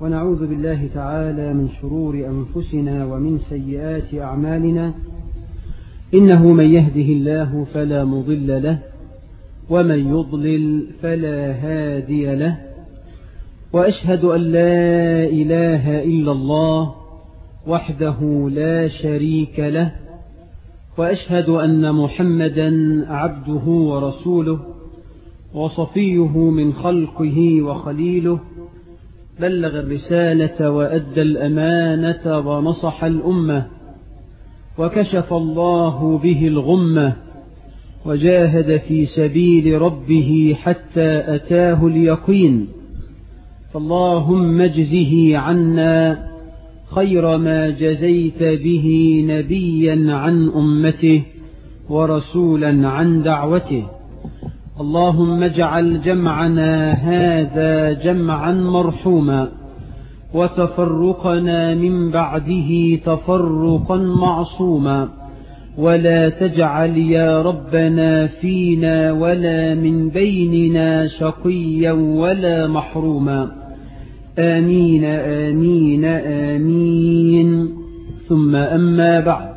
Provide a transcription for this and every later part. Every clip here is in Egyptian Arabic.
ونعوذ بالله تعالى من شرور أنفسنا ومن سيئات أعمالنا إنه من يهده الله فلا مضل له ومن يضلل فلا هادي له وأشهد أن لا إله إلا الله وحده لا شريك له وأشهد أن محمدا عبده ورسوله وصفيه من خلقه وخليله بلغ الرسالة وأدى الأمانة ونصح الأمة وكشف الله به الغمة وجاهد في سبيل ربه حتى أتاه اليقين فاللهم اجزه عنا خير ما جزيت به نبيا عن أمته ورسولا عن دعوته اللهم اجعل جمعنا هذا جمعا مرحوما وتفرقنا من بعده تفرقا معصوما ولا تجعل يا ربنا فينا ولا من بيننا شقيا ولا محروما آمين آمين آمين ثم أما بعد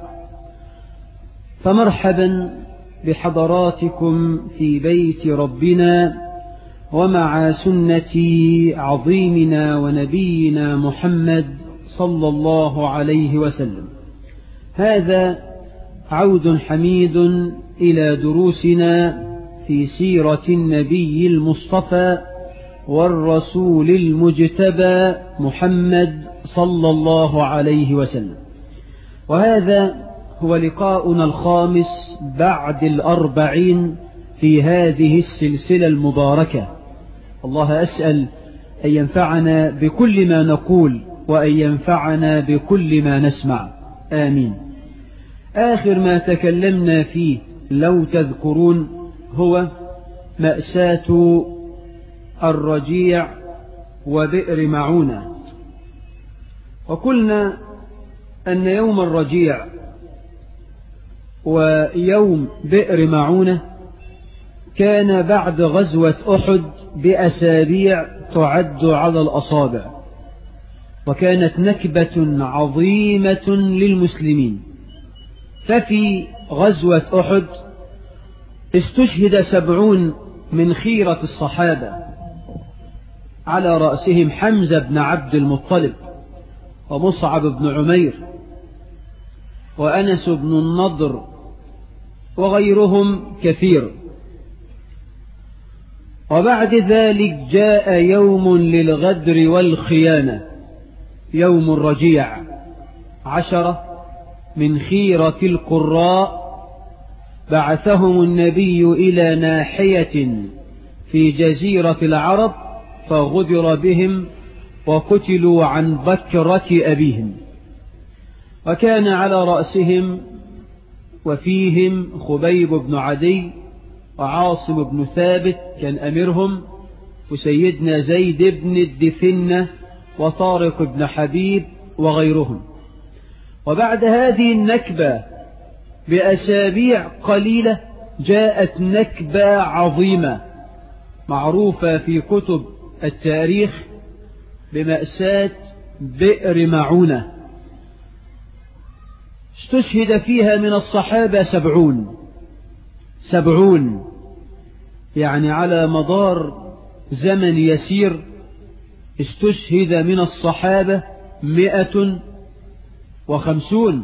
فمرحبا بحضراتكم في بيت ربنا ومع سنة عظيمنا ونبينا محمد صلى الله عليه وسلم هذا عود حميد إلى دروسنا في سيرة النبي المصطفى والرسول المجتبى محمد صلى الله عليه وسلم وهذا هو لقاؤنا الخامس بعد الأربعين في هذه السلسلة المباركة الله أسأل أن ينفعنا بكل ما نقول وأن ينفعنا بكل ما نسمع آمين آخر ما تكلمنا فيه لو تذكرون هو مأساة الرجيع وبئر معونة وقلنا أن يوم الرجيع ويوم بئر معونة كان بعد غزوة أحد بأسابيع تعد على الأصابع وكانت نكبة عظيمة للمسلمين ففي غزوة أحد استشهد سبعون من خيرة الصحابة على رأسهم حمزة بن عبد المطلب ومصعب بن عمير وأنس بن النضر وغيرهم كثير وبعد ذلك جاء يوم للغدر والخيانة يوم الرجيع عشرة من خيرة القراء بعثهم النبي إلى ناحية في جزيرة العرب فغدر بهم وقتلوا عن بكرة أبيهم وكان على رأسهم وفيهم خبيب بن عدي وعاصم بن ثابت كان أميرهم وسيدنا زيد بن الدفنة وطارق بن حبيب وغيرهم وبعد هذه النكبة بأسابيع قليلة جاءت نكبة عظيمة معروفة في كتب التاريخ بمأساة بئر معونة استشهد فيها من الصحابة سبعون سبعون يعني على مدار زمن يسير استشهد من الصحابة مئة وخمسون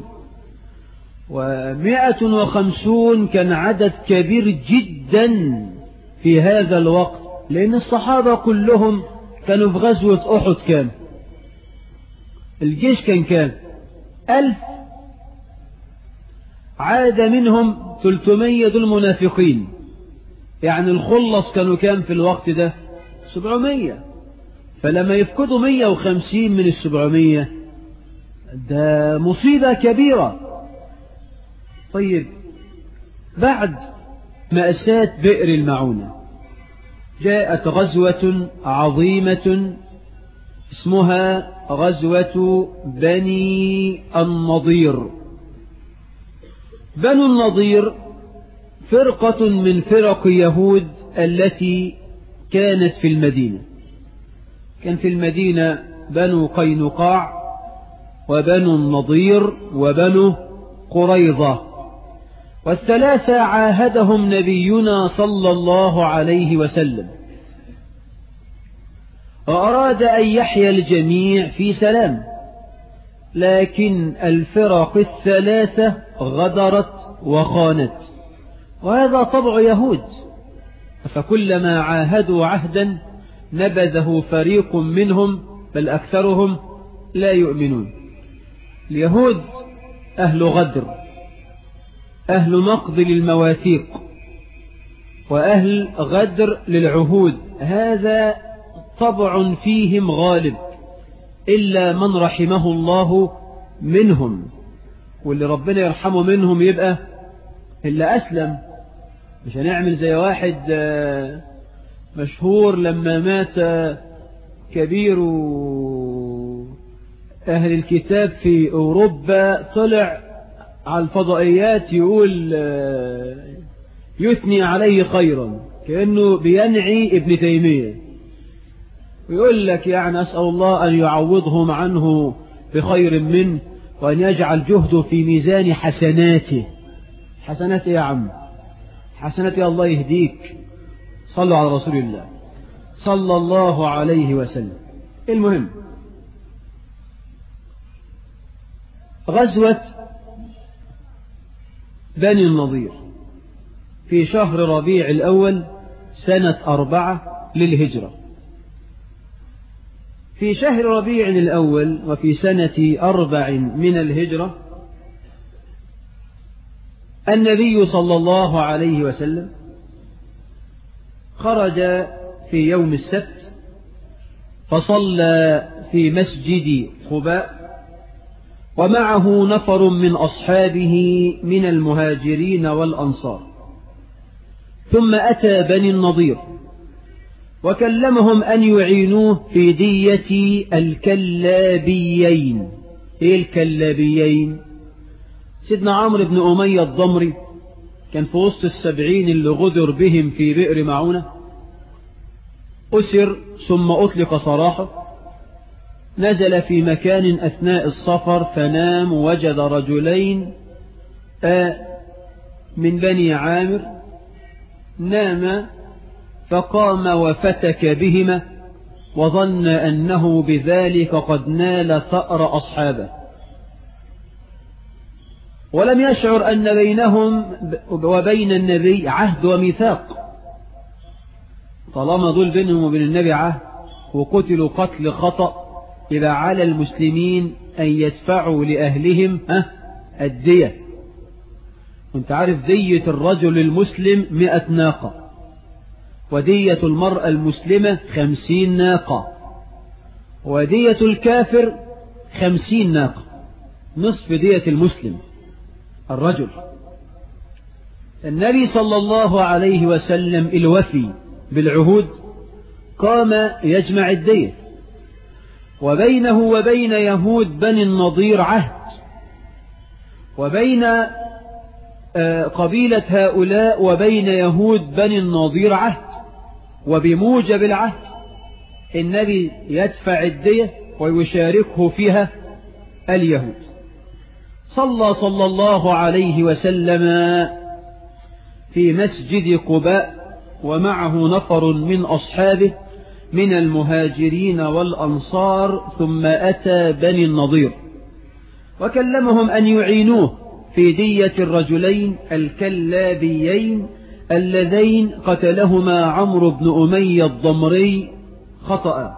ومئة وخمسون كان عدد كبير جدا في هذا الوقت لأن الصحابة كلهم كانوا في غزوة أحد كام الجيش كان كام ألف عاد منهم 300 دول منافقين يعني الخلص كانوا كام في الوقت ده 700 فلما يفقدوا 150 من السبعمية ده مصيبة كبيرة طيب بعد مأساة بئر المعونة جاءت غزوة عظيمة اسمها غزوة بني النضير بنو النضير فرقة من فرق يهود التي كانت في المدينة كان في المدينة بنو قينقاع وبنو النضير وبنو قريظة والثلاثة عاهدهم نبينا صلى الله عليه وسلم وأراد أن يحيا الجميع في سلام لكن الفرق الثلاثة غدرت وخانت وهذا طبع يهود فكلما عاهدوا عهدا نبذه فريق منهم بل أكثرهم لا يؤمنون اليهود أهل غدر أهل نقض للمواثيق وأهل غدر للعهود هذا طبع فيهم غالب إلا من رحمه الله منهم واللي ربنا يرحمه منهم يبقى إلا أسلم مش هنعمل زي واحد مشهور لما مات كبير أهل الكتاب في أوروبا طلع على الفضائيات يقول يثني عليه خيرا كأنه بينعي ابن تيمية ويقول لك يعني أسأل الله أن يعوضهم عنه بخير منه وأن يجعل جهده في ميزان حسناته حسنات يا عم حسنات يا الله يهديك صلوا على رسول الله صلى الله عليه وسلم المهم غزوة بني النضير في شهر ربيع الأول سنة أربعة للهجرة في شهر ربيع الأول وفي سنة أربع من الهجرة النبي صلى الله عليه وسلم خرج في يوم السبت فصلى في مسجد قباء ومعه نفر من أصحابه من المهاجرين والأنصار ثم أتى بني النضير وكلمهم أن يعينوه في دية الكلابيين إيه الكلابيين سيدنا عمرو بن أمية الضمري كان في وسط السبعين اللي غدر بهم في بئر معونة أسر ثم أطلق سراحه نزل في مكان أثناء السفر فنام وجد رجلين من بني عامر نام فقام وفتك بهما وظن أنه بذلك قد نال ثأر أصحابه ولم يشعر أن بينهم وبين النبي عهد وميثاق طالما دول بينهم وبين النبي عهد وقتلوا قتل خطأ إذا على المسلمين أن يدفعوا لأهلهم الدية وانت عارف دية الرجل المسلم مئة ناقة ودية المرأة المسلمة خمسين ناقة ودية الكافر خمسين ناقة نصف دية المسلم الرجل النبي صلى الله عليه وسلم الوفي بالعهود قام يجمع الدية وبينه وبين يهود بني النضير عهد وبين قبيلة هؤلاء وبين يهود بني النضير عهد وبموجب العهد النبي يدفع الدية ويشاركه فيها اليهود صلى صلى الله عليه وسلم في مسجد قباء ومعه نفر من أصحابه من المهاجرين والأنصار ثم أتى بني النضير وكلمهم أن يعينوه في دية الرجلين الكلابيين اللذين قتلهما عمرو بن أمية الضمري خطأ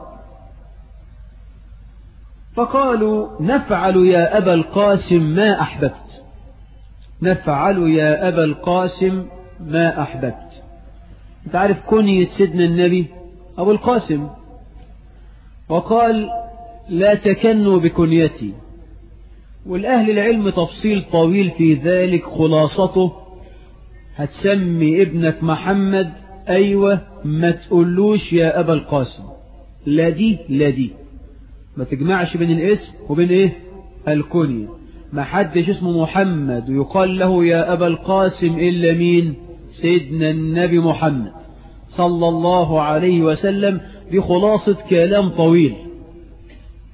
فقالوا نفعل يا أبا القاسم ما أحببت نفعل يا أبا القاسم ما أحببت انت عارف كنية سيدنا النبي أبو القاسم وقال لا تكنوا بكنيتي والأهل العلم تفصيل طويل في ذلك خلاصته هتسمي ابنك محمد أيوة ما تقولوش يا أبا القاسم لا دي لا دي ما تجمعش بين الاسم وبين ايه الكنية ما حدش اسمه محمد ويقال له يا أبا القاسم إلا مين سيدنا النبي محمد صلى الله عليه وسلم دي خلاصة كلام طويل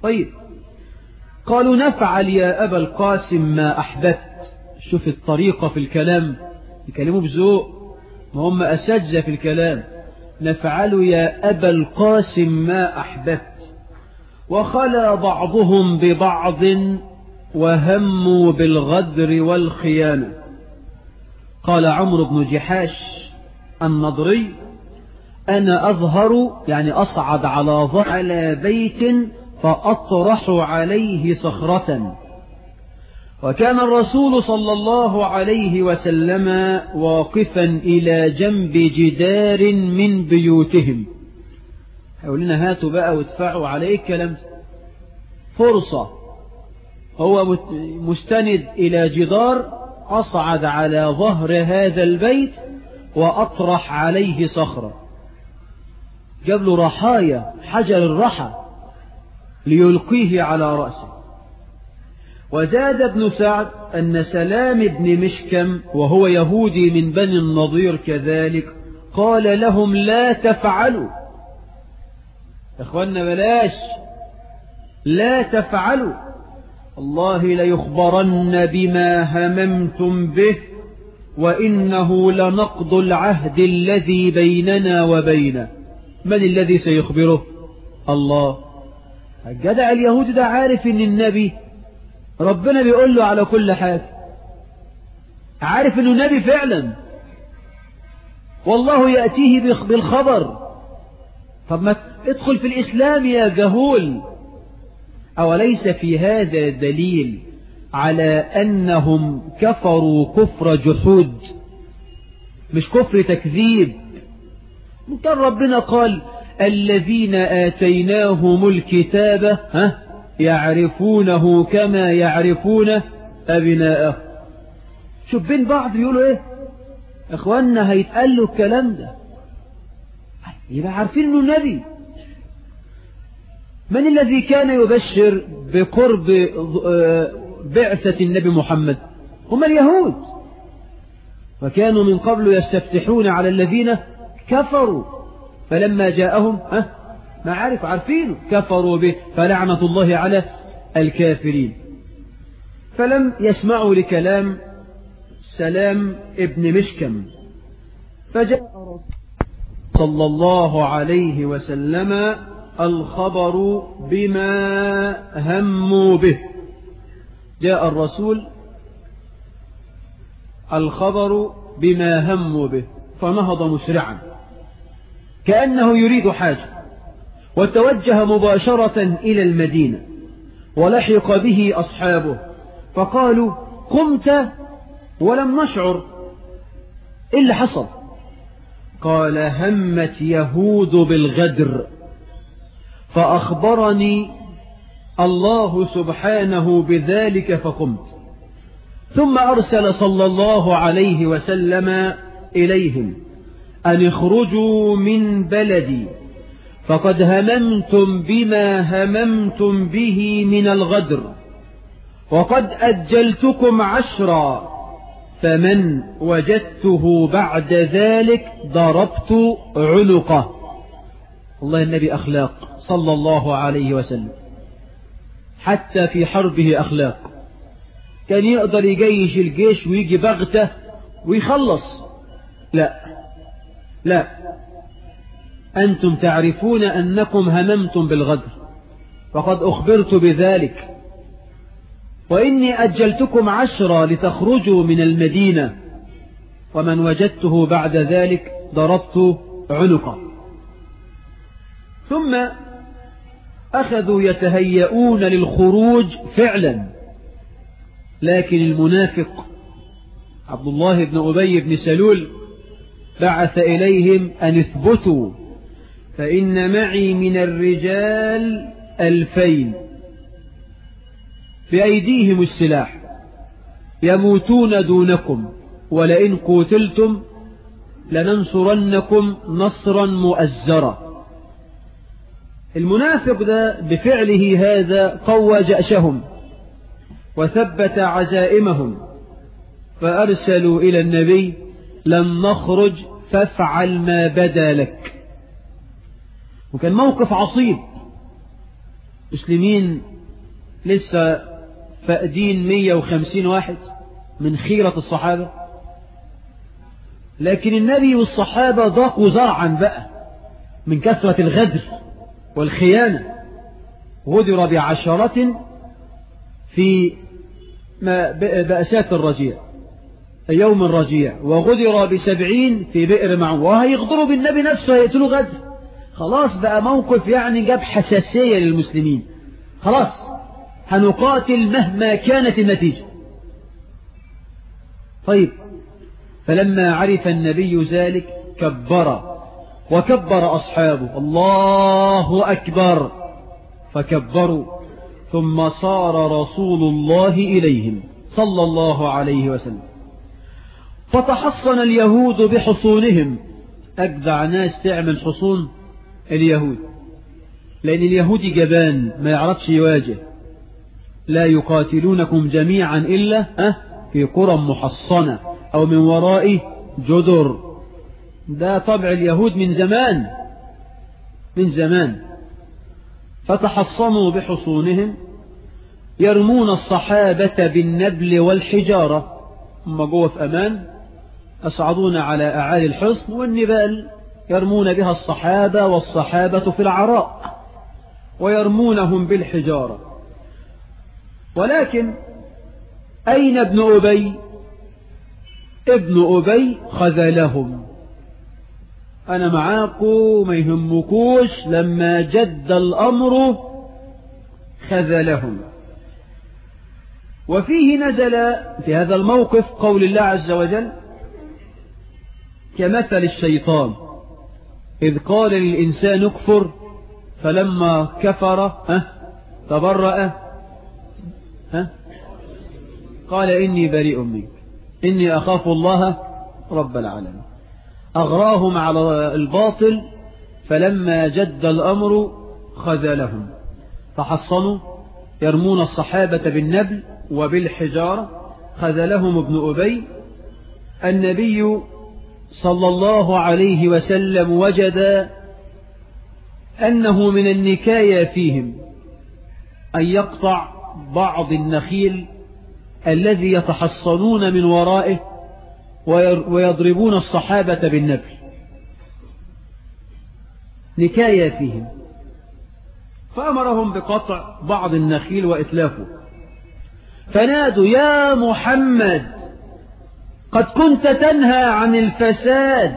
طيب قالوا نفعل يا أبا القاسم ما أحببت شوف الطريقة في الكلام يكلموا بذوق ما هم أساتذة في الكلام نفعل يا أبا القاسم ما أحببت وخلى بعضهم ببعض وهموا بالغدر والخيانة قال عمرو بن جحاش النضري أنا أظهر يعني أصعد على ظهر على بيت فأطرح عليه صخرة وكان الرسول صلى الله عليه وسلم واقفا إلى جنب جدار من بيوتهم يقول لنا هاتوا بقى وادفعوا عليه الكلام فرصة هو مستند إلى جدار أصعد على ظهر هذا البيت وأطرح عليه صخرة جاب له رحايا حجر الرحى ليلقيه على رأسه وزاد ابن سعد أن سلام بن مشكم وهو يهودي من بني النضير كذلك قال لهم لا تفعلوا اخوانا بلاش لا تفعلوا الله ليخبرن بما هممتم به وإنه لنقض العهد الذي بيننا وبينه من الذي سيخبره الله الجدع اليهودي ده عارف ان النبي ربنا بيقول له على كل حاجة عارف انه نبي فعلا والله يأتيه بالخبر طب ما ادخل في الإسلام يا جهول أوليس في هذا دليل على أنهم كفروا كفر جحود مش كفر تكذيب كان ربنا قال الذين آتيناهم الكتاب ها يعرفونه كما يعرفون أبناءه شوف بين بعض بيقولوا ايه اخواننا هيتقال له الكلام ده يبقى عارفين انه نبي من الذي كان يبشر بقرب بعثة النبي محمد هم اليهود وكانوا من قبل يستفتحون على الذين كفروا فلما جاءهم ها ما عارف عارفينه كفروا به فلعنة الله على الكافرين فلم يسمعوا لكلام سلام ابن مشكم فجاء صلى الله عليه وسلم الخبر بما هموا به جاء الرسول الخبر بما هموا به فنهض مسرعا كأنه يريد حاجة وتوجه مباشرة إلى المدينة ولحق به أصحابه فقالوا قمت ولم نشعر إيه اللي حصل قال همت يهود بالغدر فأخبرني الله سبحانه بذلك فقمت ثم أرسل صلى الله عليه وسلم إليهم أن اخرجوا من بلدي فقد هممتم بما هممتم به من الغدر وقد أجلتكم عشرا فمن وجدته بعد ذلك ضربت عنقه الله النبي أخلاق صلى الله عليه وسلم حتى في حربه أخلاق كان يقدر يجيش الجيش ويجي بغته ويخلص لا لا أنتم تعرفون أنكم هممتم بالغدر وقد أخبرت بذلك وإني أجلتكم عشرة لتخرجوا من المدينة ومن وجدته بعد ذلك ضربت عنقه ثم أخذوا يتهيئون للخروج فعلا لكن المنافق عبد الله بن أبي بن سلول بعث إليهم أن اثبتوا فإن معي من الرجال ألفين بأيديهم السلاح يموتون دونكم ولئن قتلتم لننصرنكم نصرا مؤزرا المنافق ده بفعله هذا قوى جأشهم وثبت عزائمهم فأرسلوا إلى النبي لن نخرج فافعل ما بدا لك وكان موقف عصيب مسلمين لسه فاقدين 150 واحد من خيرة الصحابة لكن النبي والصحابة ضاقوا زرعا بقى من كثرة الغدر والخيانة غدر بعشرة في بأسات الرجيع يوم الرجيع وغدر بسبعين في بئر معون وهيغدروا بالنبي نفسه هيقتلوا غدر خلاص بقى موقف يعني جاب حساسية للمسلمين خلاص هنقاتل مهما كانت النتيجة طيب فلما عرف النبي ذلك كبر وكبر أصحابه الله أكبر فكبروا ثم صار رسول الله إليهم صلى الله عليه وسلم فتحصن اليهود بحصونهم أجدع ناس تعمل حصون اليهود لأن اليهودي جبان ما يعرفش يواجه لا يقاتلونكم جميعا إلا أه في قرى محصنة أو من وراء جدر ده طبع اليهود من زمان من زمان فتحصنوا بحصونهم يرمون الصحابة بالنبل والحجارة هم جوه في أمان أصعدون على أعالي الحصن والنبال يرمون بها الصحابة والصحابة في العراء ويرمونهم بالحجارة ولكن أين ابن أبي ابن أبي خذلهم أنا معاكم ما يهمكوش لما جد الأمر خذلهم وفيه نزل في هذا الموقف قول الله عز وجل كمثل الشيطان إذ قال للإنسان اكفر فلما كفر ها تبرأ ها قال إني بريء منك إني أخاف الله رب العالمين أغراهم على الباطل فلما جد الأمر خذلهم فحصنوا يرمون الصحابة بالنبل وبالحجارة خذلهم ابن أبي النبي صلى الله عليه وسلم وجد أنه من النكاية فيهم أن يقطع بعض النخيل الذي يتحصنون من ورائه ويضربون الصحابة بالنبل نكاية فيهم فأمرهم بقطع بعض النخيل وإتلافه فنادوا يا محمد قد كنت تنهى عن الفساد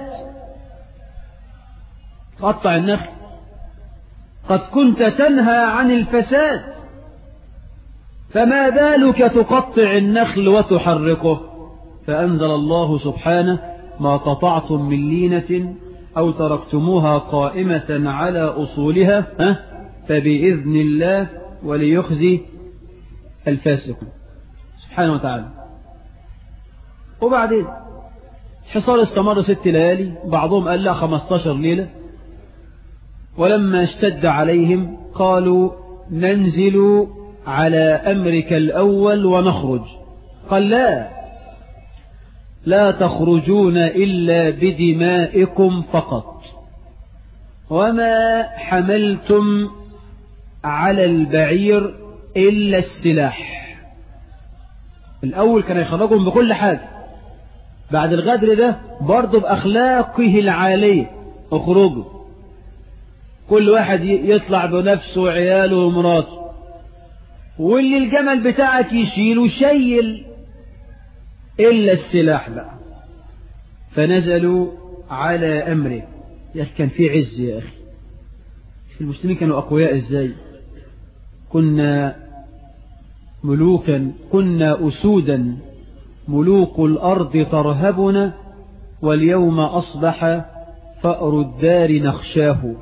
قطع النخل قد كنت تنهى عن الفساد فما بالك تقطع النخل وتحرقه فأنزل الله سبحانه ما قطعتم من لينة أو تركتموها قائمة على أصولها فبإذن الله وليخزي الفاسقون سبحانه وتعالى وبعدين حصار استمر ست ليالي بعضهم قال لا خمستاشر ليلة ولما اشتد عليهم قالوا ننزل على أمرك الأول ونخرج قال لا لا تخرجون إلا بدمائكم فقط وما حملتم على البعير إلا السلاح الأول كان يخرجهم بكل حاجة بعد الغدر ده برضه بأخلاقه العالية اخرجوا كل واحد يطلع بنفسه وعياله ومراته واللي الجمل بتاعك يشيل شيل إلا السلاح بقى فنزلوا على أمره يا أخي كان في عز يا أخي المسلمين كانوا أقوياء إزاي كنا ملوكا كنا أسودا ملوك الأرض ترهبنا واليوم أصبح فأر الدار نخشاه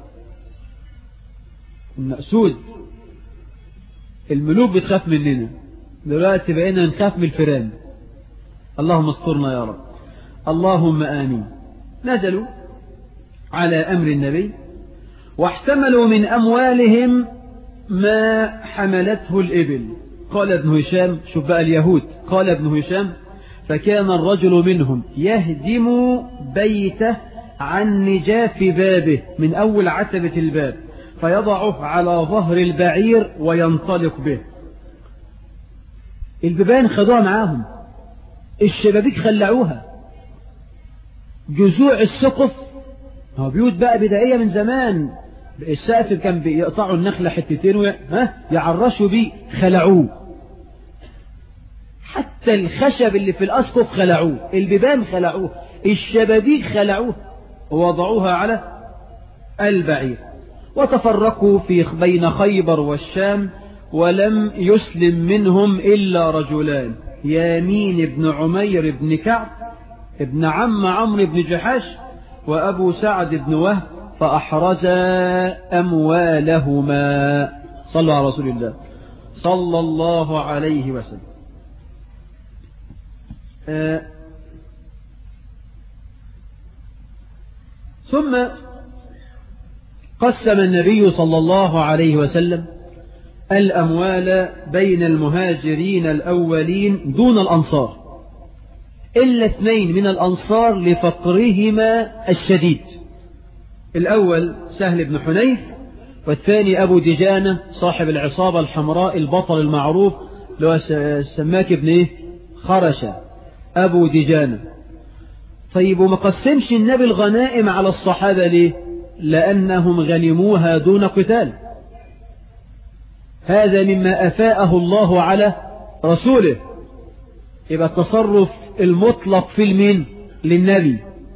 كنا أسود الملوك بتخاف مننا دلوقتي بقينا نخاف من الفيران اللهم استرنا يا رب اللهم آمين نزلوا على أمر النبي واحتملوا من أموالهم ما حملته الإبل قال ابن هشام شوف بقى اليهود قال ابن هشام فكان الرجل منهم يهدم بيته عن نجاف بابه من أول عتبة الباب فيضعه على ظهر البعير وينطلق به البيبان خدوها معاهم الشبابيك خلعوها جذوع السقف هو بيوت بقى بدائية من زمان السقف كان بيقطعوا النخلة حتتين و... ها يعرشوا بيه خلعوه حتى الخشب اللي في الأسقف خلعوه البيبان خلعوه الشبابيك خلعوه ووضعوها على البعير وتفرقوا في بين خيبر والشام ولم يسلم منهم إلا رجلان يامين بن عمير بن كعب ابن عم عمرو بن جحاش وأبو سعد بن وهب فأحرزا أموالهما صلوا على رسول الله صلى الله عليه وسلم آه ثم قسم النبي صلى الله عليه وسلم الأموال بين المهاجرين الأولين دون الأنصار إلا اثنين من الأنصار لفقرهما الشديد الأول سهل بن حنيف والثاني أبو دجانة صاحب العصابة الحمراء البطل المعروف اللي هو سماك بن إيه؟ خرشة أبو دجانة طيب وما قسمش النبي الغنائم على الصحابة ليه لأنهم غنموها دون قتال هذا مما أفاءه الله على رسوله يبقى التصرف المطلق في المين للنبي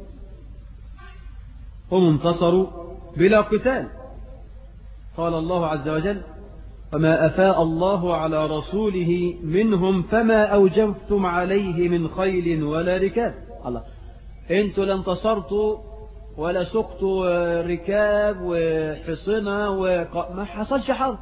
هم انتصروا بلا قتال قال الله عز وجل وما أفاء الله على رسوله منهم فما أوجفتم عليه من خيل ولا ركاب الله انتوا لا انتصرتوا ولا سقطوا ركاب وحصنة وق... ما حصلش حرب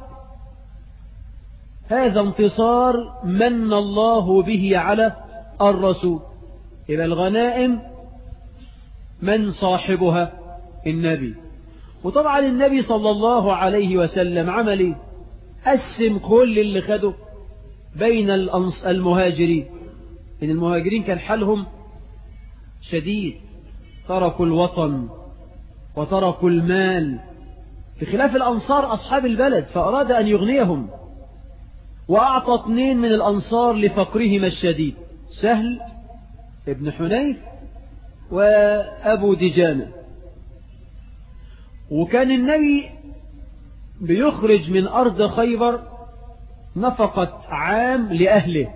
هذا انتصار من الله به على الرسول إلى الغنائم من صاحبها النبي وطبعا النبي صلى الله عليه وسلم عمل ايه قسم كل اللي خده بين المهاجرين إن المهاجرين كان حالهم شديد تركوا الوطن وتركوا المال بخلاف الأنصار أصحاب البلد فأراد أن يغنيهم وأعطى اثنين من الأنصار لفقرهما الشديد سهل ابن حنيف وأبو دجانة وكان النبي بيخرج من أرض خيبر نفقة عام لأهله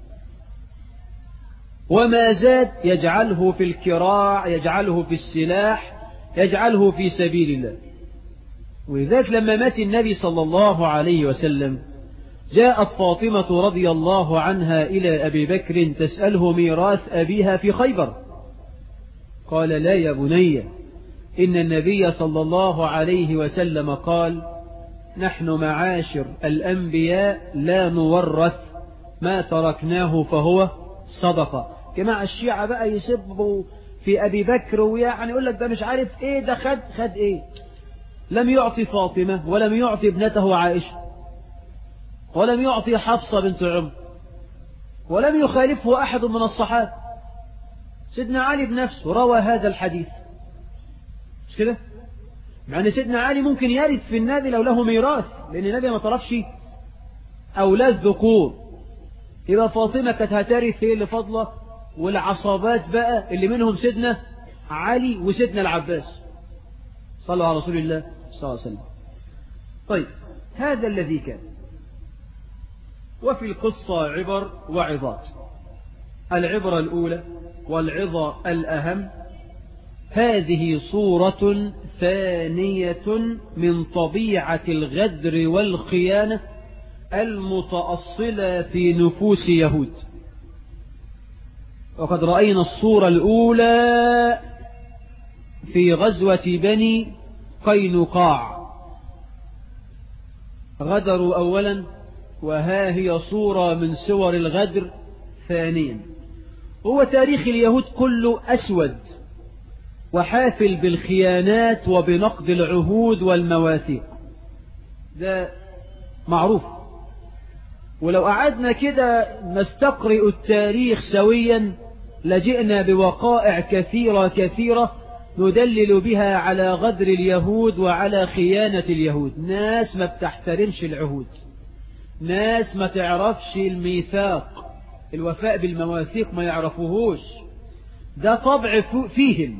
وما زاد يجعله في الكراع يجعله في السلاح يجعله في سبيل الله ولذلك لما مات النبي صلى الله عليه وسلم جاءت فاطمة رضي الله عنها إلى أبي بكر تسأله ميراث أبيها في خيبر قال لا يا بني إن النبي صلى الله عليه وسلم قال نحن معاشر الأنبياء لا نورث ما تركناه فهو صدقة جماعة الشيعة بقى يسبوا في أبي بكر ويعني يقول لك ده مش عارف إيه ده خد خد إيه لم يعطي فاطمة ولم يعطي ابنته عائشة ولم يعطي حفصة بنت عمر ولم يخالفه أحد من الصحابة سيدنا علي بنفسه روى هذا الحديث مش كده مع أن سيدنا علي ممكن يرث في النبي لو له ميراث لأن النبي ما طلبش أولاد ذكور يبقى فاطمة كانت هترث هي اللي فضله والعصابات بقى اللي منهم سيدنا علي وسيدنا العباس صلوا على رسول الله صلى الله عليه وسلم طيب هذا الذي كان وفي القصة عبر وعظات العبرة الأولى والعظة الأهم هذه صورة ثانية من طبيعة الغدر والخيانة المتأصلة في نفوس يهود وقد رأينا الصورة الأولى في غزوة بني قينقاع غدروا أولا وها هي صورة من صور الغدر ثانيا هو تاريخ اليهود كله أسود وحافل بالخيانات وبنقد العهود والمواثيق ده معروف ولو قعدنا كده نستقرئ التاريخ سويا لجئنا بوقائع كثيرة كثيرة ندلل بها على غدر اليهود وعلى خيانة اليهود ناس ما بتحترمش العهود ناس ما تعرفش الميثاق الوفاء بالمواثيق ما يعرفوهوش ده طبع فيهم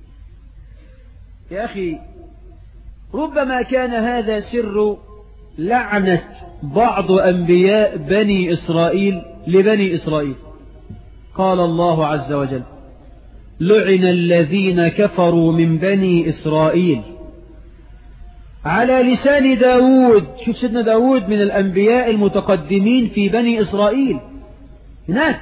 يا أخي ربما كان هذا سر لعنة بعض أنبياء بني إسرائيل لبني إسرائيل قال الله عز وجل لعن الذين كفروا من بني إسرائيل على لسان داود شوف سيدنا داود من الأنبياء المتقدمين في بني إسرائيل هناك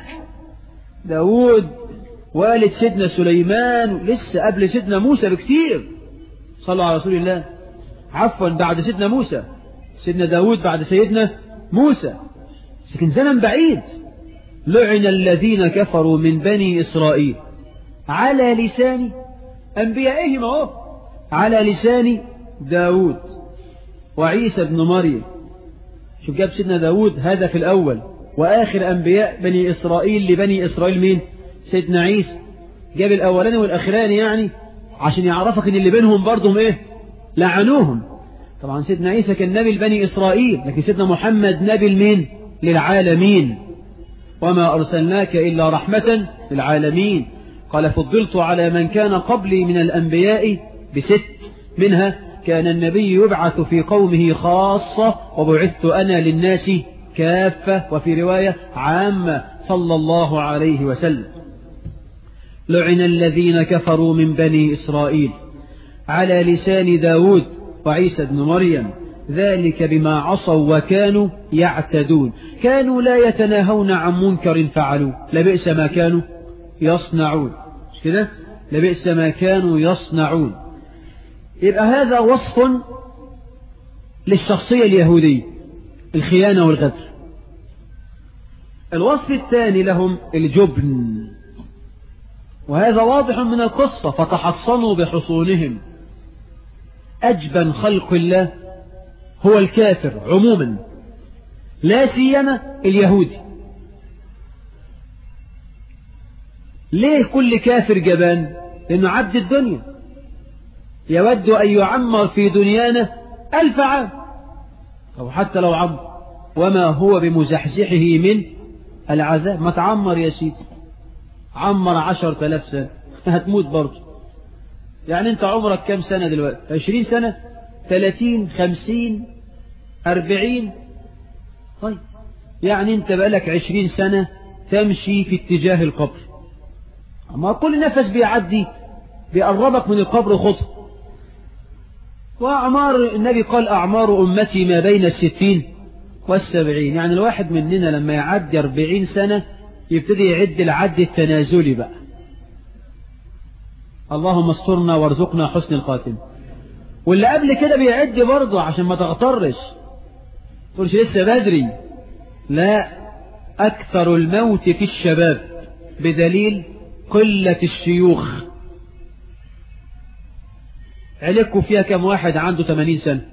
داود والد سيدنا سليمان لسه قبل سيدنا موسى بكثير صلى على رسول الله عفوا بعد سيدنا موسى سيدنا داود بعد سيدنا موسى لكن زمن بعيد لعن الذين كفروا من بني إسرائيل على لسان أنبيائهم أهو على لسان داود وعيسى بن مريم شوف جاب سيدنا داود هذا في الأول وآخر أنبياء بني إسرائيل لبني إسرائيل مين سيدنا عيسى جاب الأولاني والأخراني يعني عشان يعرفك ان اللي بينهم برضهم ايه لعنوهم طبعا سيدنا عيسى كان نبي لبني إسرائيل لكن سيدنا محمد نبي لمين للعالمين وما أرسلناك إلا رحمة للعالمين قال فضلت على من كان قبلي من الأنبياء بست منها كان النبي يبعث في قومه خاصة وبعثت أنا للناس كافة وفي رواية عامة صلى الله عليه وسلم لعن الذين كفروا من بني إسرائيل على لسان داود وعيسى بن مريم ذلك بما عصوا وكانوا يعتدون كانوا لا يتناهون عن منكر فعلوا لبئس ما كانوا يصنعون مش كده لبئس ما كانوا يصنعون يبقى هذا وصف للشخصية اليهودية الخيانة والغدر الوصف الثاني لهم الجبن وهذا واضح من القصة فتحصنوا بحصونهم أجبن خلق الله هو الكافر عموما لا سيما اليهودي ليه كل كافر جبان لأنه عبد الدنيا يود أن يعمر في دنيانا ألف عام أو حتى لو عمر وما هو بمزحزحه من العذاب ما تعمر يا سيدي عمر عشر تلاف سنة هتموت برضه يعني انت عمرك كم سنة دلوقتي عشرين سنة ثلاثين خمسين أربعين طيب يعني انت بقالك عشرين سنة تمشي في اتجاه القبر أما كل نفس بيعدي بيقربك من القبر خطوة وأعمار النبي قال أعمار أمتي ما بين الستين والسبعين يعني الواحد مننا لما يعدي أربعين سنة يبتدي يعد العد التنازلي بقى اللهم استرنا وارزقنا حسن الخاتم واللي قبل كده بيعد برضه عشان ما تغترش تقولش لسه بدري لا أكثر الموت في الشباب بدليل قلة الشيوخ عليكم فيها كم واحد عنده 80 سنة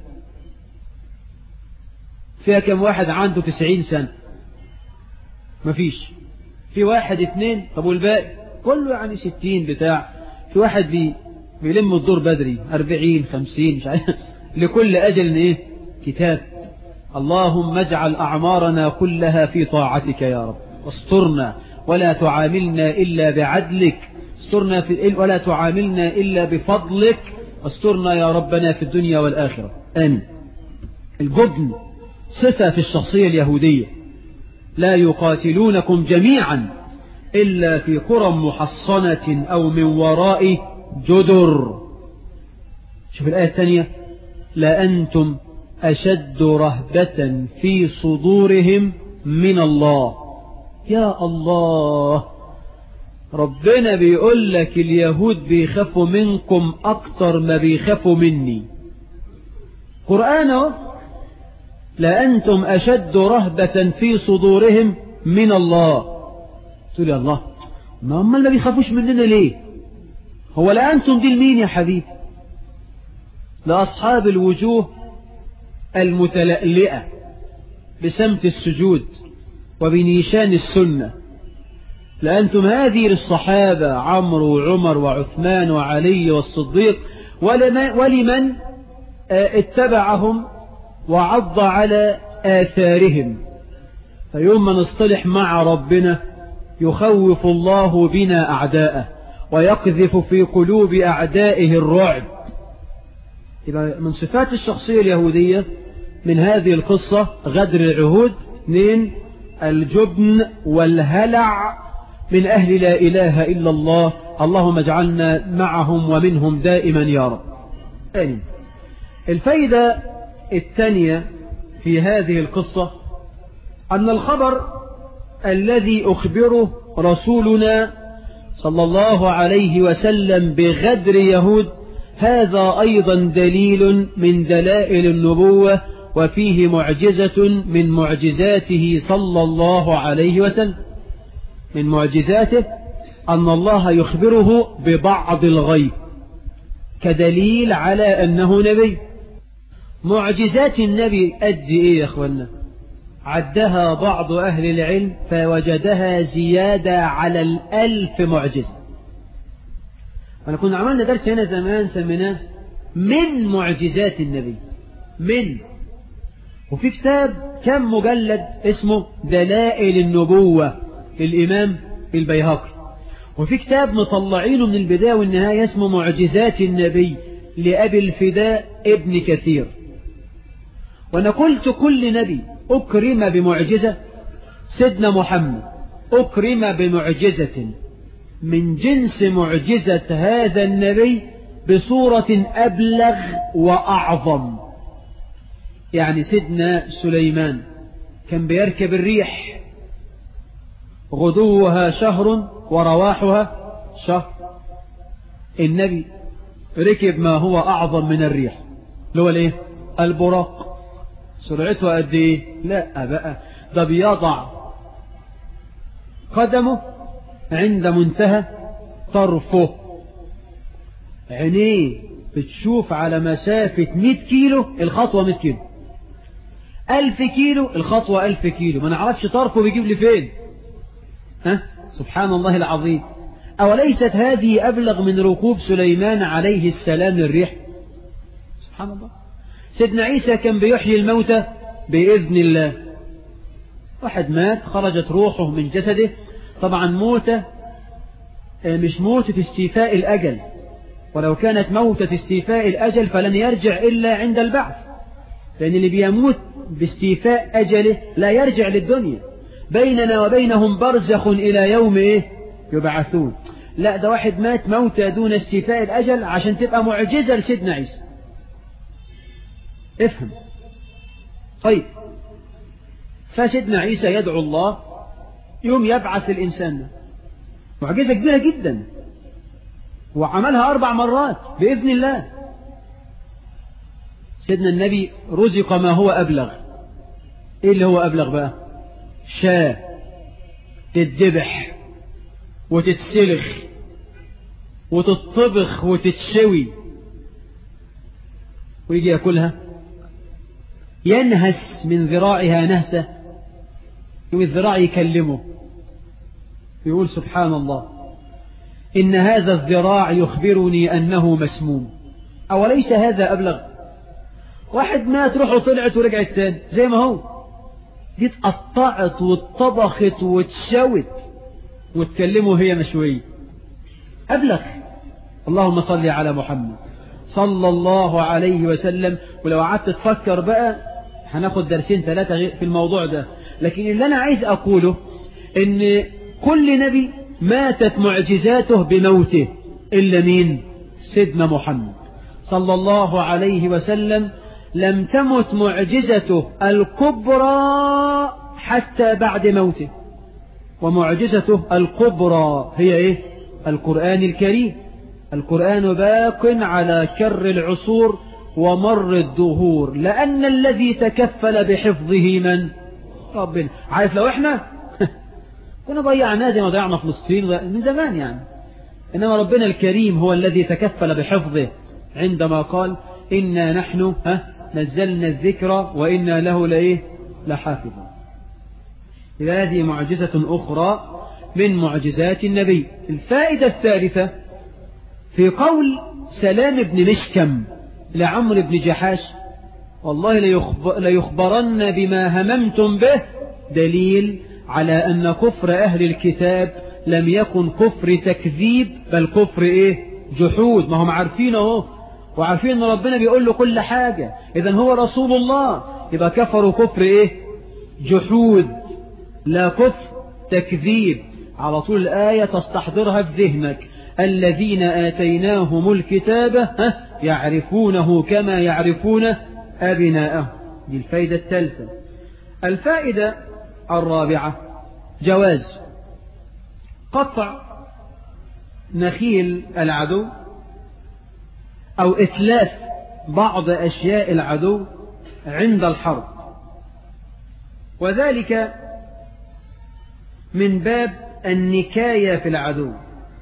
فيها كم واحد عنده 90 سنة مفيش في واحد اتنين طب والباقي كله يعني 60 بتاع في واحد بي بيلم الدور بدري 40 50 مش عارف لكل أجل ايه كتاب اللهم اجعل أعمارنا كلها في طاعتك يا رب واسترنا ولا تعاملنا إلا بعدلك استرنا في ولا تعاملنا إلا بفضلك استرنا يا ربنا في الدنيا والآخرة آمين الجبن صفة في الشخصية اليهودية لا يقاتلونكم جميعا إلا في قرى محصنة أو من وراء جدر شوف الآية الثانية لأنتم أشد رهبة في صدورهم من الله يا الله ربنا بيقول لك اليهود بيخافوا منكم أكتر ما بيخافوا مني قرآنه لأنتم أشد رهبة في صدورهم من الله تقول يا الله ما هم اللي بيخافوش مننا ليه هو لا أنتم دي لمين يا حبيبي لأصحاب الوجوه المتلألئة بسمت السجود وبنيشان السنة لأنتم هذه للصحابة عمرو وعمر وعثمان وعلي والصديق ولمن اتبعهم وعض على آثارهم فيوم ما نصطلح مع ربنا يخوف الله بنا أعداءه ويقذف في قلوب أعدائه الرعب يبقى من صفات الشخصية اليهودية من هذه القصة غدر العهود اثنين الجبن والهلع من أهل لا إله إلا الله اللهم اجعلنا معهم ومنهم دائما يا رب ثاني الفايدة الثانية في هذه القصة أن الخبر الذي أخبره رسولنا صلى الله عليه وسلم بغدر يهود هذا أيضا دليل من دلائل النبوة وفيه معجزة من معجزاته صلى الله عليه وسلم من معجزاته أن الله يخبره ببعض الغيب كدليل على أنه نبي معجزات النبي أدي إيه يا أخوانا عدها بعض أهل العلم فوجدها زيادة على الألف معجزة أنا كنا عملنا درس هنا زمان سميناه من معجزات النبي من وفي كتاب كم مجلد اسمه دلائل النبوة للإمام البيهقي وفي كتاب مطلعينه من البداية والنهاية اسمه معجزات النبي لأبي الفداء ابن كثير وأنا قلت كل نبي أكرم بمعجزة سيدنا محمد أكرم بمعجزة من جنس معجزة هذا النبي بصورة أبلغ وأعظم يعني سيدنا سليمان كان بيركب الريح غدوها شهر ورواحها شهر النبي ركب ما هو أعظم من الريح اللي هو الايه البراق سرعته قد ايه لا بقى ده بيضع قدمه عند منتهى طرفه عينيه بتشوف على مسافة 100 كيلو الخطوة 100 كيلو ألف كيلو الخطوة ألف كيلو ما نعرفش طرفه بيجيب لي فين ها سبحان الله العظيم أوليست هذه أبلغ من ركوب سليمان عليه السلام للريح سبحان الله سيدنا عيسى كان بيحيي الموتى بإذن الله واحد مات خرجت روحه من جسده طبعا موتة مش موتة استيفاء الأجل ولو كانت موتة استيفاء الأجل فلن يرجع إلا عند البعث لأن اللي بيموت باستيفاء أجله لا يرجع للدنيا بيننا وبينهم برزخ إلى يوم إيه يبعثون لا ده واحد مات موتى دون استيفاء الأجل عشان تبقى معجزة لسيدنا عيسى افهم طيب فسيدنا عيسى يدعو الله يوم يبعث الإنسان معجزة كبيرة جدا وعملها أربع مرات بإذن الله سيدنا النبي رزق ما هو أبلغ إيه اللي هو أبلغ بقى شاة تتذبح وتتسلخ وتطبخ وتتشوي ويجي ياكلها ينهس من ذراعها نهسة والذراع يكلمه يقول سبحان الله إن هذا الذراع يخبرني أنه مسموم أوليس هذا أبلغ واحد مات روحه طلعت ورجعت تاني زي ما هو دي اتقطعت واتطبخت واتشوت واتكلموا هي مشوية أبلغ اللهم صل على محمد صلى الله عليه وسلم ولو قعدت تفكر بقى هناخد درسين ثلاثة في الموضوع ده لكن اللي أنا عايز أقوله إن كل نبي ماتت معجزاته بموته إلا مين سيدنا محمد صلى الله عليه وسلم لم تمت معجزته الكبرى حتى بعد موته ومعجزته الكبرى هي إيه القرآن الكريم القرآن باق على كر العصور ومر الدهور لأن الذي تكفل بحفظه من ربنا عارف لو احنا كنا ضيعناه زي ما ضيعنا فلسطين من زمان يعني إنما ربنا الكريم هو الذي تكفل بحفظه عندما قال إنا نحن ها نزلنا الذكر وإنا له لإيه لحافظون إذا هذه معجزة أخرى من معجزات النبي الفائدة الثالثة في قول سلام بن مشكم لعمر بن جحاش والله ليخبرن بما هممتم به دليل على أن كفر أهل الكتاب لم يكن كفر تكذيب بل كفر إيه جحود ما هم عارفين اهو وعارفين أن ربنا بيقول له كل حاجة إذا هو رسول الله يبقى كفروا كفر إيه جحود لا كفر تكذيب على طول الآية تستحضرها في ذهنك الذين آتيناهم الكتاب يعرفونه كما يعرفون أبناءهم دي الفائدة الثالثة الفائدة الرابعة جواز قطع نخيل العدو أو إتلاف بعض أشياء العدو عند الحرب وذلك من باب النكاية في العدو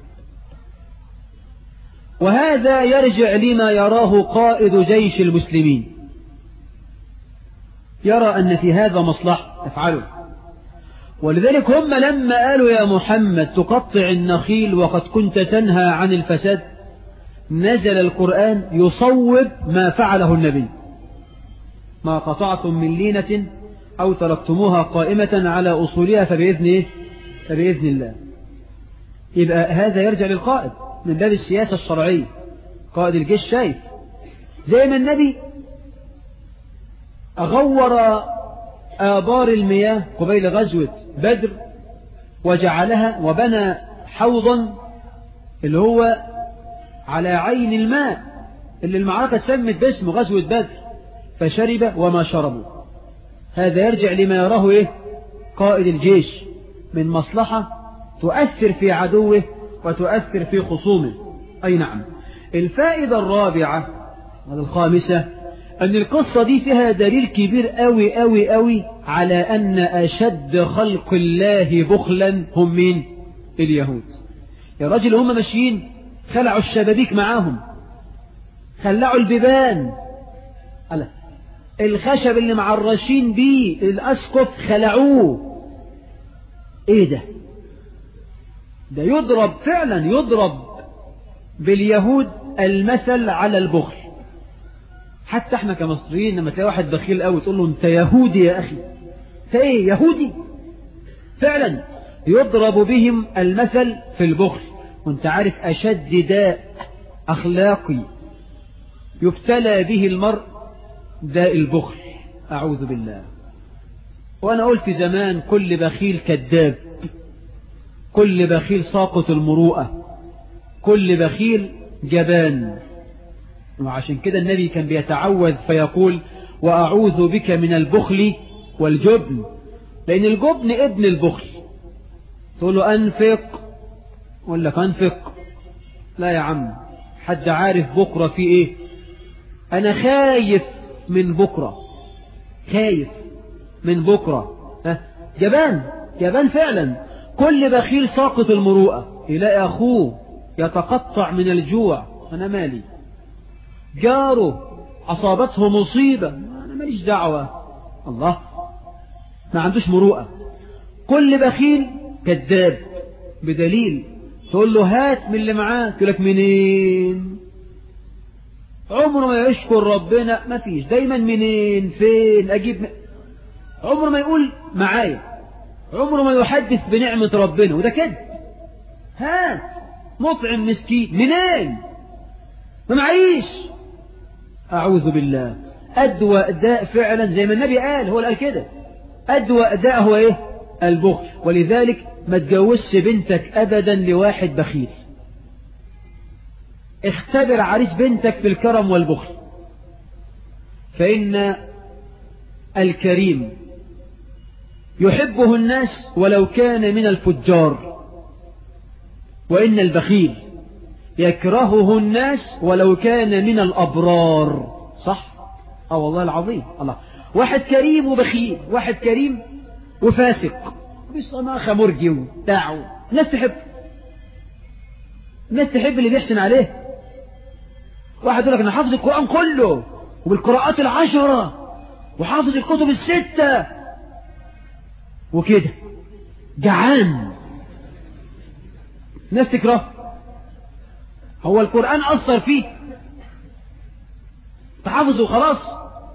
وهذا يرجع لما يراه قائد جيش المسلمين يرى أن في هذا مصلحة افعله ولذلك هم لما قالوا يا محمد تقطع النخيل وقد كنت تنهى عن الفساد نزل القرآن يصوب ما فعله النبي ما قطعتم من لينة أو تركتموها قائمة على أصولها فبإذن إيه؟ فبإذن الله يبقى هذا يرجع للقائد من باب السياسة الشرعية قائد الجيش شايف زي ما النبي أغور آبار المياه قبيل غزوة بدر وجعلها وبنى حوضا اللي هو على عين الماء اللي المعركة تسمت باسم غزوة بدر فشرب وما شربوا هذا يرجع لما يراه إيه؟ قائد الجيش من مصلحة تؤثر في عدوه وتؤثر في خصومه أي نعم الفائدة الرابعة والخامسة أن القصة دي فيها دليل كبير أوي أوي أوي على أن أشد خلق الله بخلا هم مين اليهود يا راجل هم ماشيين خلعوا الشبابيك معاهم خلعوا البيبان ألا الخشب اللي معرشين بيه الأسقف خلعوه ايه ده ده يضرب فعلا يضرب باليهود المثل على البخل حتى احنا كمصريين لما تلاقي واحد بخيل قوي تقول له انت يهودي يا اخي انت ايه يهودي فعلا يضرب بهم المثل في البخل وانت عارف اشد داء اخلاقي يبتلى به المرء داء البخل اعوذ بالله وانا قلت زمان كل بخيل كذاب كل بخيل ساقط المروءة كل بخيل جبان وعشان كده النبي كان بيتعوذ فيقول وأعوذ بك من البخل والجبن لأن الجبن ابن البخل تقول له أنفق يقول لك أنفق لا يا عم حد عارف بكرة في إيه أنا خايف من بكرة خايف من بكرة ها جبان جبان فعلا كل بخيل ساقط المروءة يلاقي أخوه يتقطع من الجوع أنا مالي جاره أصابته مصيبة أنا ماليش دعوة الله ما عندوش مروءة كل بخيل كذاب بدليل تقول له هات من اللي معاك يقول لك منين عمره ما يشكر ربنا ما فيش دايما منين فين أجيب من... عمره ما يقول معايا عمره ما يحدث بنعمة ربنا وده كده هات مطعم مسكين منين ما معيش أعوذ بالله أدوى داء فعلا زي ما النبي قال هو اللي قال كده أدوى داء هو إيه البخل ولذلك ما تجوزش بنتك أبدا لواحد بخيل اختبر عريس بنتك في الكرم والبخل فإن الكريم يحبه الناس ولو كان من الفجار وإن البخيل يكرهه الناس ولو كان من الأبرار صح أو والله العظيم الله واحد كريم وبخيل واحد كريم وفاسق بصناخة مرجي وبتاعه الناس تحب الناس تحب اللي بيحسن عليه واحد يقول لك انا حافظ القرآن كله وبالقراءات العشرة وحافظ الكتب الستة وكده جعان الناس تكره هو القرآن أثر فيه تحافظوا خلاص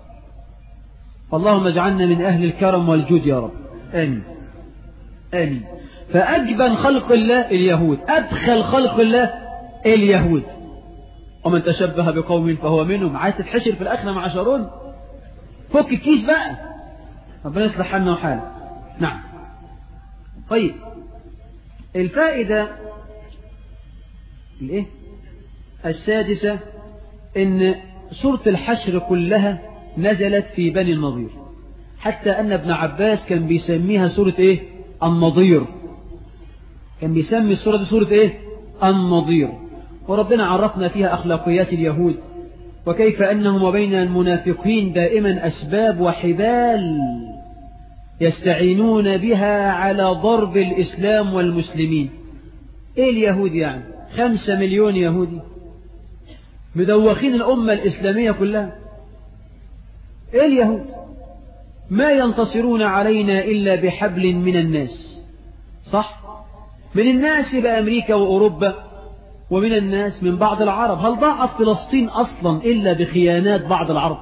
اللهم اجعلنا من أهل الكرم والجود يا رب آمين آمين فأجبن خلق الله اليهود أدخل خلق الله اليهود ومن تشبه بقوم فهو منهم عايز تتحشر في الآخرة مع شارون فك الكيس بقى ربنا يصلح حالنا وحالك نعم طيب الفائدة الايه السادسة ان سورة الحشر كلها نزلت في بني النضير حتى ان ابن عباس كان بيسميها سورة ايه النضير كان بيسمي السورة دي سورة ايه النضير وربنا عرفنا فيها اخلاقيات اليهود وكيف انهم وبين المنافقين دائما اسباب وحبال يستعينون بها على ضرب الاسلام والمسلمين ايه اليهود يعني خمسة مليون يهودي مدوخين الأمة الإسلامية كلها إيه اليهود ما ينتصرون علينا إلا بحبل من الناس صح من الناس بأمريكا وأوروبا ومن الناس من بعض العرب هل ضاعت فلسطين أصلا إلا بخيانات بعض العرب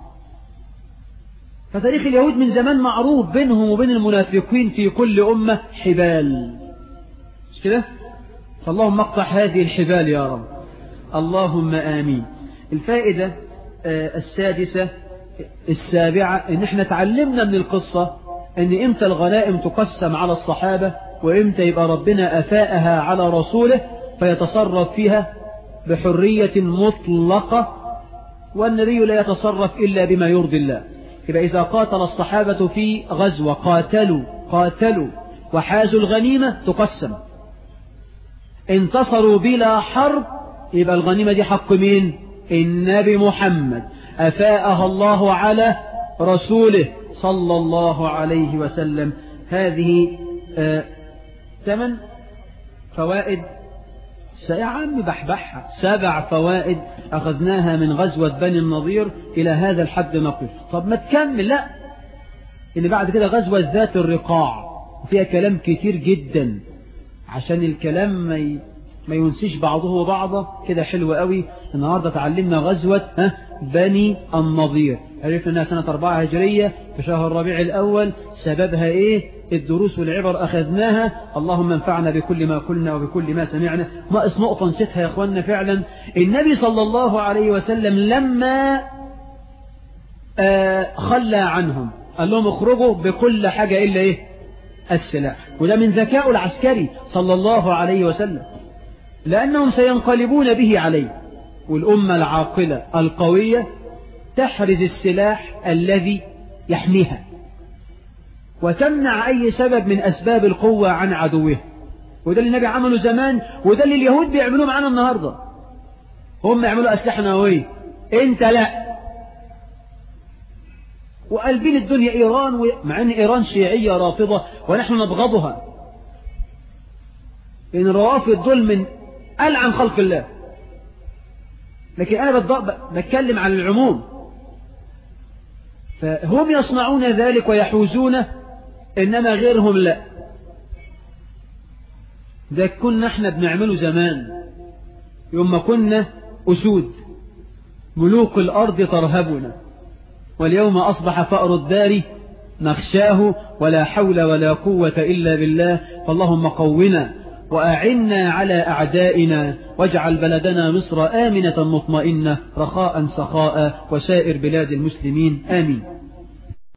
فتاريخ اليهود من زمان معروف بينهم وبين المنافقين في كل أمة حبال مش كده فاللهم اقطع هذه الحبال يا رب اللهم آمين الفائدة السادسة السابعة ان احنا تعلمنا من القصة ان امتى الغنائم تقسم على الصحابة وامتى يبقى ربنا افاءها على رسوله فيتصرف فيها بحرية مطلقة والنبي لا يتصرف إلا بما يرضي الله يبقى إذا قاتل الصحابة في غزوة قاتلوا قاتلوا وحازوا الغنيمة تقسم انتصروا بلا حرب يبقى الغنيمة دي حق مين النبي محمد أفاءها الله على رسوله صلى الله عليه وسلم هذه آه ثمن فوائد يا عم بحبحها سبع فوائد أخذناها من غزوة بني النضير إلى هذا الحد نقف طب ما تكمل لا اللي بعد كده غزوة ذات الرقاع فيها كلام كتير جدا عشان الكلام ما ي... ما ينسيش بعضه بعضا كده حلو قوي النهاردة تعلمنا غزوة ها بني النضير عرفنا انها سنة أربعة هجرية في شهر الربيع الأول سببها ايه الدروس والعبر أخذناها اللهم انفعنا بكل ما قلنا وبكل ما سمعنا ما اسم نقطة نسيتها يا أخوانا فعلا النبي صلى الله عليه وسلم لما آه خلى عنهم قال لهم اخرجوا بكل حاجة إلا إيه السلاح وده من ذكاء العسكري صلى الله عليه وسلم لأنهم سينقلبون به عليه والأمة العاقلة القوية تحرز السلاح الذي يحميها وتمنع أي سبب من أسباب القوة عن عدوه وده اللي النبي عمله زمان وده اللي اليهود بيعملوه معانا النهاردة هم يعملوا أسلحة نووية أنت لا وقلبين الدنيا إيران و... مع أن إيران شيعية رافضة ونحن نبغضها إن الروافض دول من ألعن خلق الله لكن أنا بتكلم عن العموم فهم يصنعون ذلك ويحوزونه إنما غيرهم لا ده كنا احنا بنعمله زمان يوم ما كنا أسود ملوك الأرض ترهبنا واليوم أصبح فأر الدار نخشاه ولا حول ولا قوة إلا بالله فاللهم قونا وأعنا على أعدائنا واجعل بلدنا مصر آمنة مطمئنة رخاء سخاء وسائر بلاد المسلمين آمين